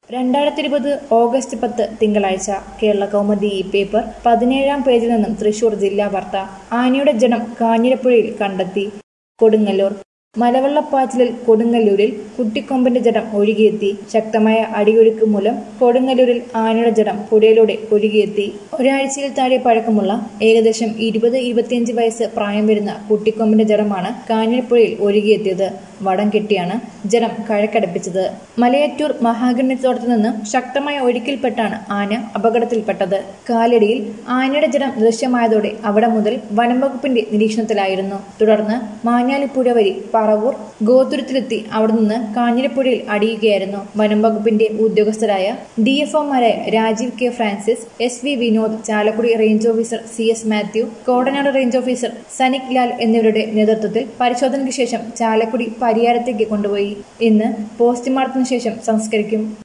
രണ്ടായിരത്തി ഇരുപത് ഓഗസ്റ്റ് പത്ത് തിങ്കളാഴ്ച കേരള കൗമുദി ഈ പേപ്പർ പതിനേഴാം പേജിൽ നിന്നും തൃശൂർ ജില്ലാ വാർത്ത ആനയുടെ ജഡം കാഞ്ഞിരപ്പുഴയിൽ കണ്ടെത്തി കൊടുങ്ങല്ലൂർ മലവെള്ളപ്പാച്ചിലിൽ കൊടുങ്ങല്ലൂരിൽ കുട്ടിക്കൊമ്പന്റെ ജഡം ഒഴുകിയെത്തി ശക്തമായ അടിയൊഴുക്ക് മൂലം കൊടുങ്ങല്ലൂരിൽ ആനയുടെ ജഡം പുഴയിലൂടെ ഒഴുകിയെത്തി ഒരാഴ്ചയിൽ താഴെ പഴക്കമുള്ള ഏകദേശം ഇരുപത് ഇരുപത്തിയഞ്ച് വയസ്സ് പ്രായം വരുന്ന കുട്ടിക്കൊമ്പന്റെ ജഡമാണ് കാഞ്ഞിരപ്പുഴയിൽ ഒഴുകിയെത്തിയത് വടം കെട്ടിയാണ് ജഡം കഴക്കടപ്പിച്ചത് മലയാറ്റൂർ മഹാഗണ്യത്തോട്ടത്തു നിന്ന് ശക്തമായ ഒഴുക്കിൽപ്പെട്ടാണ് ആന അപകടത്തിൽപ്പെട്ടത് കാലടിയിൽ ആനയുടെ ജഡം ദൃശ്യമായതോടെ അവിടെ മുതൽ വനംവകുപ്പിന്റെ നിരീക്ഷണത്തിലായിരുന്നു തുടർന്ന് മാഞ്ഞാലിപ്പുഴ വഴി പറവൂർ ഗോതുരത്തിലെത്തി അവിടെ നിന്ന് കാഞ്ഞിരപ്പുഴയിൽ അടിയുകയായിരുന്നു വനം വകുപ്പിന്റെ ഉദ്യോഗസ്ഥരായ ഡി എഫ് ഒമാരായ Rajeev K Francis S V Vinod Chalakudy range officer C S Mathew Kodanad range officer Sanik Lal എന്നിവരുടെ നേതൃത്വത്തിൽ പരിശോധനയ്ക്ക് ശേഷം ചാലക്കുടി പരിയാരത്തേക്ക് കൊണ്ടുപോയി ഇന്ന് പോസ്റ്റ്മോർട്ടത്തിന് ശേഷം സംസ്കരിക്കും